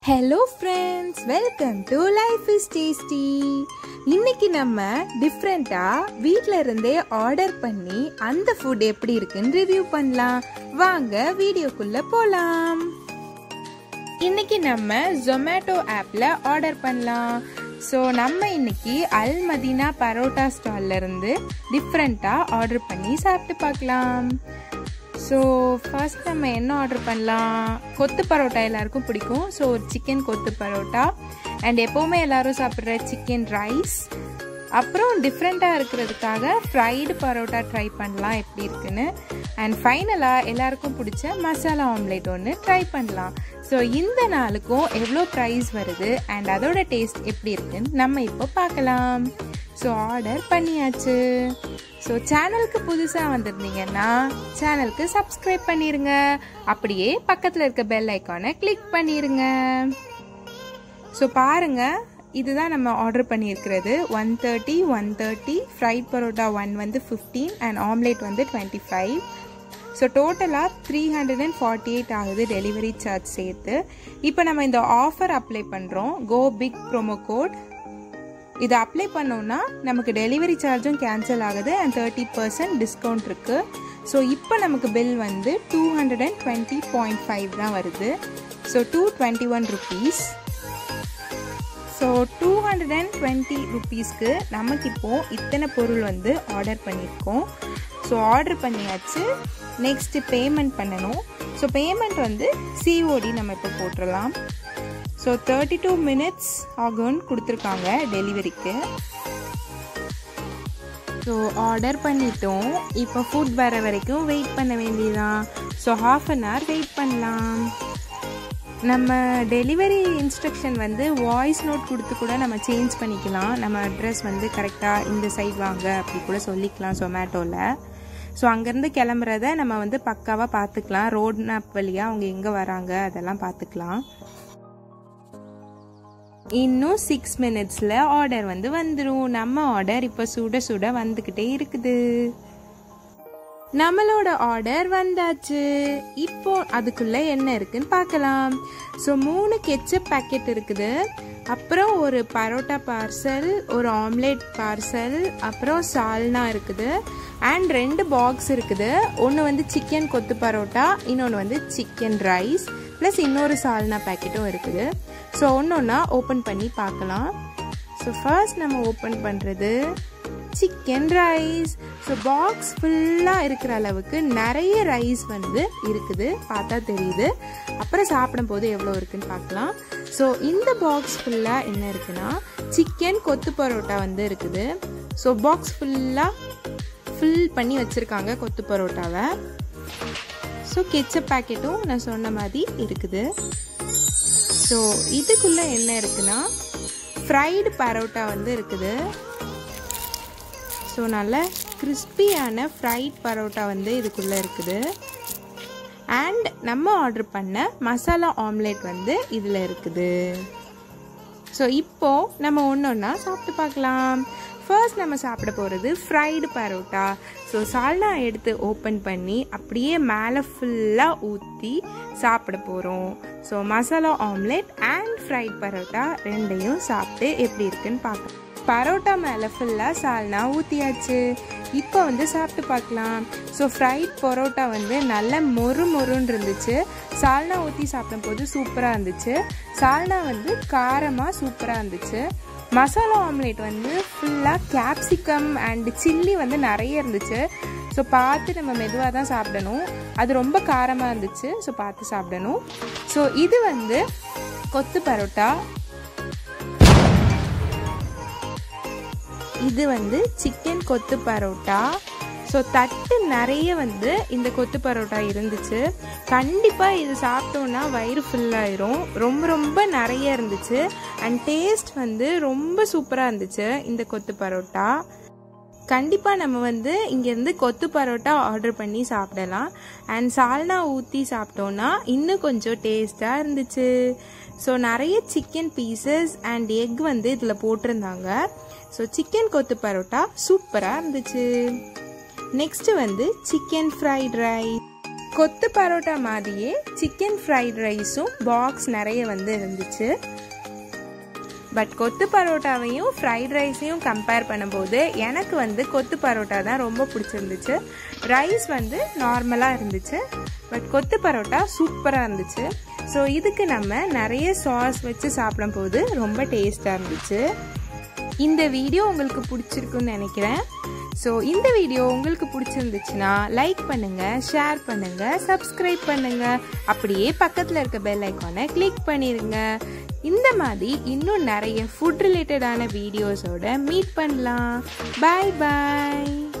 hello friends welcome to life is tasty இன்னைக்கு நம்ம டிஃப்ரெண்ட்டாக வீட்டில் இருந்தே ஆர்டர் பண்ணி அந்த ஃபுட் எப்படி இருக்குன்னு ரிவ்யூ பண்ணலாம் வாங்க வீடியோக்குள்ள போகலாம் இன்னைக்கு நம்ம ஜொமேட்டோ ஆப்பில் ஆர்டர் பண்ணலாம் ஸோ நம்ம இன்னைக்கு அல் மதீனா பரோட்டா ஸ்டால்ல இருந்து டிஃப்ரெண்ட்டாக ஆர்டர் பண்ணி சாப்பிட்டு பார்க்கலாம் ஸோ ஃபர்ஸ்ட் நம்ம என்ன ஆர்டர் பண்ணலாம் கொத்து பரோட்டா எல்லாருக்கும் பிடிக்கும் ஸோ ஒரு சிக்கன் கொத்து பரோட்டா அண்ட் எப்போவுமே எல்லாரும் சாப்பிட்ற சிக்கன் ரைஸ் அப்புறம் டிஃப்ரெண்ட்டாக இருக்கிறதுக்காக ஃப்ரைடு பரோட்டா ட்ரை பண்ணலாம் எப்படி இருக்குன்னு அண்ட் ஃபைனலாக எல்லாருக்கும் பிடிச்ச மசாலா ஆம்லேட் ஒன்று ட்ரை பண்ணலாம் ஸோ இந்த நாளுக்கும் எவ்வளோ ப்ரைஸ் வருது அண்ட் அதோட டேஸ்ட் எப்படி இருக்குன்னு நம்ம இப்போ பார்க்கலாம் ஸோ ஆர்டர் பண்ணியாச்சு ஸோ சேனலுக்கு புதுசாக வந்திருந்தீங்கன்னா சேனலுக்கு சப்ஸ்கிரைப் பண்ணிடுங்க அப்படியே பக்கத்தில் இருக்க பெல் ஐக்கானை கிளிக் பண்ணிடுங்க ஸோ பாருங்கள் இதுதான் நம்ம ஆர்டர் பண்ணியிருக்கிறது one thirty one thirty fried parotta one வந்து ஃபிஃப்டீன் அண்ட் ஆம்லேட் வந்து டுவெண்ட்டி ஃபைவ் ஸோ டோட்டலாக three hundred and forty eight ஆகுது டெலிவரி சார்ஜ் சேர்த்து இப்போ நம்ம இந்த ஆஃபர் அப்ளை பண்ணுறோம் கோ பிக் ப்ரோமோ கோட் இதை அப்ளை பண்ணோம்னா நமக்கு டெலிவரி சார்ஜும் கேன்சல் ஆகுது அண்ட் தேர்ட்டி பர்சன்ட் டிஸ்கவுண்ட் இருக்குது ஸோ இப்போ நமக்கு பில் வந்து two hundred and twenty point five தான் வருது so two twenty one rupees so two hundred and twenty ருபீஸ்க்கு நமக்கு இப்போது இத்தனை பொருள் வந்து ஆர்டர் பண்ணியிருக்கோம் ஸோ ஆர்டர் பண்ணியாச்சு நெக்ஸ்ட்டு பேமெண்ட் பண்ணணும் ஸோ பேமெண்ட் வந்து சிஓடி நம்ம இப்போ போட்டுடலாம் ஸோ தேர்ட்டி டூ மினிட்ஸ் ஆகும்னு கொடுத்துருக்காங்க டெலிவரிக்கு ஸோ ஆர்டர் பண்ணிட்டோம் இப்போ ஃபுட் வர வரைக்கும் வெயிட் பண்ண வேண்டியதான் so half an hour wait பண்ணலாம் நம்ம டெலிவரி இன்ஸ்ட்ரக்ஷன் வந்து வாய்ஸ் நோட் கொடுத்து கூட நம்ம சேஞ்ச் பண்ணிக்கலாம் நம்ம அட்ரஸ் வந்து கரெக்டாக இந்த சைட் வாங்க அப்படி கூட சொல்லிக்கலாம் சொமேட்டோவில் ஸோ அங்கேருந்து கிளம்புறத நம்ம வந்து பக்காவாக பார்த்துக்கலாம் ரோட் மேப் வழியாக அவங்க எங்கே வராங்க அதெல்லாம் பார்த்துக்கலாம் இன்னும் சிக்ஸ் மினிட்ஸில் ஆர்டர் வந்து வந்துடும் நம்ம ஆர்டர் இப்போ சுட சுட வந்துக்கிட்டே இருக்குது நம்மளோட ஆர்டர் வந்தாச்சு இப்போ அதுக்குள்ள என்ன இருக்குன்னு பார்க்கலாம் ஸோ மூணு கெச்சப் பேக்கெட் இருக்குது அப்புறம் ஒரு பரோட்டா பார்சல் ஒரு ஆம்லேட் பார்சல் அப்புறம் சால்னா இருக்குது அண்ட் ரெண்டு பாக்ஸ் இருக்குது ஒன்று வந்து சிக்கன் கொத்து பரோட்டா இன்னொன்று வந்து சிக்கன் ரைஸ் ப்ளஸ் இன்னொரு சால்னா பேக்கெட்டும் இருக்குது ஸோ ஒன்று ஒன்றா ஓப்பன் பண்ணி பார்க்கலாம் ஸோ ஃபர்ஸ்ட் நம்ம ஓப்பன் பண்ணுறது சிக்கன் ரைஸ் ஸோ பாக்ஸ் ஃபுல்லாக இருக்கிற அளவுக்கு நிறைய ரைஸ் வந்து இருக்குது பார்த்தா தெரியுது அப்புறம் சாப்பிடும் போது எவ்வளோ இருக்குன்னு பார்க்கலாம் ஸோ இந்த பாக்ஸ் ஃபுல்லாக என்ன இருக்குன்னா சிக்கன் கொத்து பரோட்டா வந்து இருக்குது ஸோ பாக்ஸ் ஃபுல்லாக ஃபில் பண்ணி வச்சுருக்காங்க கொத்து பரோட்டாவை ஸோ கெச்சப் பேக்கெட்டும் நான் சொன்ன மாதிரி இருக்குது ஸோ இதுக்குள்ளே என்ன இருக்குன்னா ஃப்ரைடு பரோட்டா வந்து இருக்குது ஸோ நல்ல கிறிஸ்பியான ஃப்ரைட் பரோட்டா வந்து இதுக்குள்ளே இருக்குது அண்ட் நம்ம ஆர்டர் பண்ண மசாலா ஆம்லேட் வந்து இதில் இருக்குது ஸோ இப்போது நம்ம ஒன்று ஒன்றா சாப்பிட்டு பார்க்கலாம் ஃபர்ஸ்ட் நம்ம சாப்பிட போகிறது ஃப்ரைடு பரோட்டா ஸோ சால்னா எடுத்து ஓப்பன் பண்ணி அப்படியே மேலே ஃபுல்லாக ஊற்றி சாப்பிட போகிறோம் so masala omelette and fried parotta ரெண்டையும் சாப்பிட்டு எப்படி இருக்குன்னு பார்க்கலாம் பரோட்டா மேலே ஃபுல்லாக சால்னா ஊற்றியாச்சு இப்போ வந்து சாப்பிட்டு பார்க்கலாம் ஸோ ஃப்ரைட் பரோட்டா வந்து நல்ல மொறு மொறுன்னு இருந்துச்சு சால்னா ஊற்றி சாப்பிடும்போது சூப்பராக இருந்துச்சு சால்னா வந்து காரமாக சூப்பராக இருந்துச்சு மசாலா ஆம்லேட் வந்து ஃபுல்லாக கேப்சிகம் அண்ட் சில்லி வந்து நிறைய இருந்துச்சு ஸோ பார்த்து நம்ம மெதுவாக தான் சாப்பிடணும் அது ரொம்ப காரமாக இருந்துச்சு ஸோ பார்த்து சாப்பிடணும் ஸோ இது வந்து கொத்து பரோட்டா இது வந்து சிக்கன் கொத்து பரோட்டா ஸோ தட்டு நிறைய வந்து இந்த கொத்து பரோட்டா இருந்துச்சு கண்டிப்பாக இது சாப்பிட்டோன்னா வயிறு ஃபுல்லாயிரும் ரொம்ப ரொம்ப நிறைய இருந்துச்சு அண்ட் டேஸ்ட் வந்து ரொம்ப சூப்பராக இருந்துச்சு இந்த கொத்து பரோட்டா கண்டிப்பாக நம்ம வந்து இங்கேருந்து கொத்து பரோட்டா ஆர்டர் பண்ணி சாப்பிடலாம் அண்ட் சால்னா ஊற்றி சாப்பிட்டோன்னா இன்னும் கொஞ்சம் டேஸ்ட்டாக இருந்துச்சு ஸோ நிறைய சிக்கன் பீசஸ் அண்ட் எக் வந்து இதில் போட்டிருந்தாங்க ஸோ சிக்கன் கொத்து பரோட்டா சூப்பராக இருந்துச்சு நெக்ஸ்ட் வந்து சிக்கன் ஃப்ரைட் ரைஸ் கொத்து பரோட்டா மாதிரியே சிக்கன் ஃப்ரைட் ரைஸும் பாக்ஸ் நிறைய வந்து இருந்துச்சு பட் கொத்து பரோட்டாவையும் ஃப்ரைட் ரைஸையும் கம்பேர் பண்ணும்போது எனக்கு வந்து கொத்து பரோட்டா தான் ரொம்ப பிடிச்சிருந்துச்சு ரைஸ் வந்து நார்மலாக இருந்துச்சு பட் கொத்து பரோட்டா சூப்பராக இருந்துச்சு ஸோ இதுக்கு நம்ம நிறைய சாஸ் வச்சு சாப்பிடும் போது ரொம்ப டேஸ்ட்டாக இருந்துச்சு இந்த வீடியோ உங்களுக்கு பிடிச்சிருக்குன்னு நினைக்கிறேன் ஸோ இந்த வீடியோ உங்களுக்கு பிடிச்சிருந்துச்சுன்னா லைக் பண்ணுங்கள் ஷேர் பண்ணுங்கள் சப்ஸ்கிரைப் பண்ணுங்கள் அப்படியே பக்கத்தில் இருக்க பெல் ஐக்கானை கிளிக் பண்ணிடுங்க இந்த மாதிரி இன்னும் நிறைய ஃபுட் ரிலேட்டடான வீடியோஸோட மீட் பண்ணலாம் பாய் பாய்